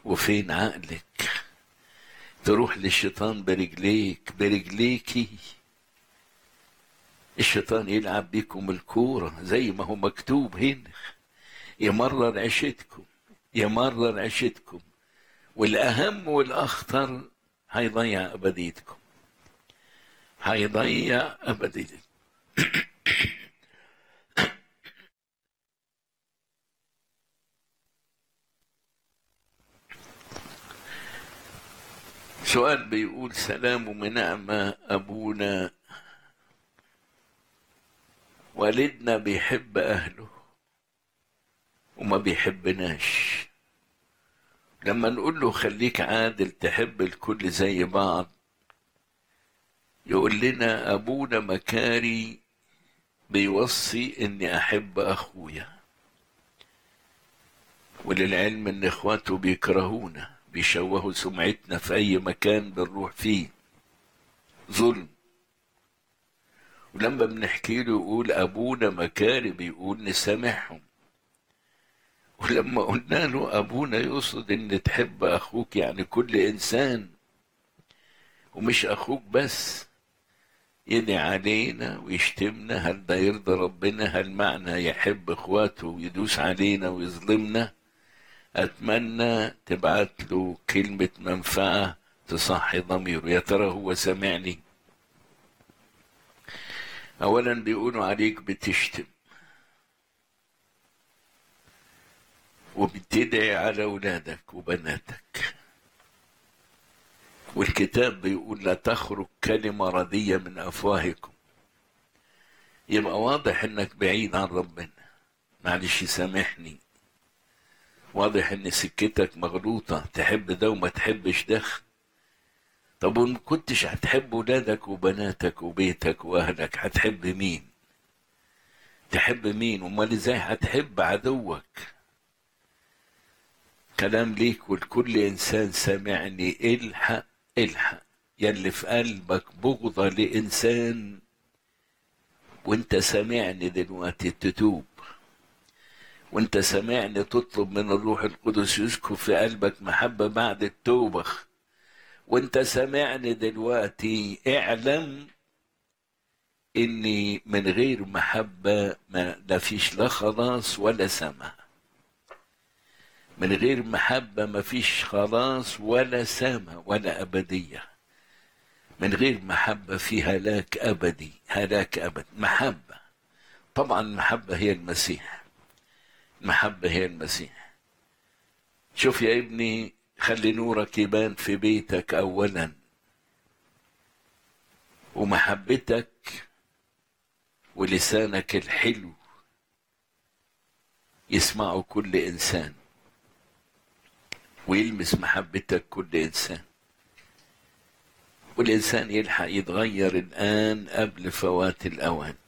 وفين عقلك تروح للشيطان برجليك برجليكي الشيطان يلعب بيكم الكورة زي ما هو مكتوب هنا يمرر عيشتكم يمرر عيشتكم والأهم والأخطر هيضيع أبديتكم هيضيع أبديتكم سؤال بيقول سلام ونعمة أبونا والدنا بيحب أهله وما بيحبناش لما نقول له خليك عادل تحب الكل زي بعض يقول لنا أبونا مكاري بيوصي إني أحب أخويا وللعلم إن إخواته بيكرهونا بيشوهوا سمعتنا في أي مكان بنروح فيه ظلم ولما بنحكي له يقول أبونا مكاري بيقول نسامحهم ولما قلنا له أبونا يقصد إن تحب أخوك يعني كل إنسان ومش أخوك بس يدعي علينا ويشتمنا هل ده يرضى ربنا هل معنى يحب إخواته ويدوس علينا ويظلمنا أتمنى تبعت له كلمة منفعة تصحي ضميره يا ترى هو سامعني أولا بيقولوا عليك بتشتم وبتدعي على أولادك وبناتك والكتاب بيقول لا تخرج كلمة ردية من أفواهكم يبقى واضح إنك بعيد عن ربنا معلش سامحني واضح إن سكتك مغلوطة تحب ده وما تحبش ده طب وإن كنتش هتحب ولادك وبناتك وبيتك وأهلك هتحب مين؟ تحب مين؟ أمال إزاي هتحب عدوك؟ كلام ليك ولكل إنسان سامعني الحق الحق يلي في قلبك بغضة لإنسان وانت سامعني دلوقتي تتوب وانت سامعني تطلب من الروح القدس يسكب في قلبك محبة بعد التوبة وانت سامعني دلوقتي اعلم اني من غير محبة ما لا فيش لا خلاص ولا سمع من غير محبة ما فيش خلاص ولا سامة ولا أبدية من غير محبة في هلاك أبدي هلاك أبد محبة طبعا المحبة هي المسيح المحبة هي المسيح شوف يا ابني خلي نورك يبان في بيتك أولا ومحبتك ولسانك الحلو يسمعه كل إنسان ويلمس محبتك كل إنسان والإنسان يلحق يتغير الآن قبل فوات الأوان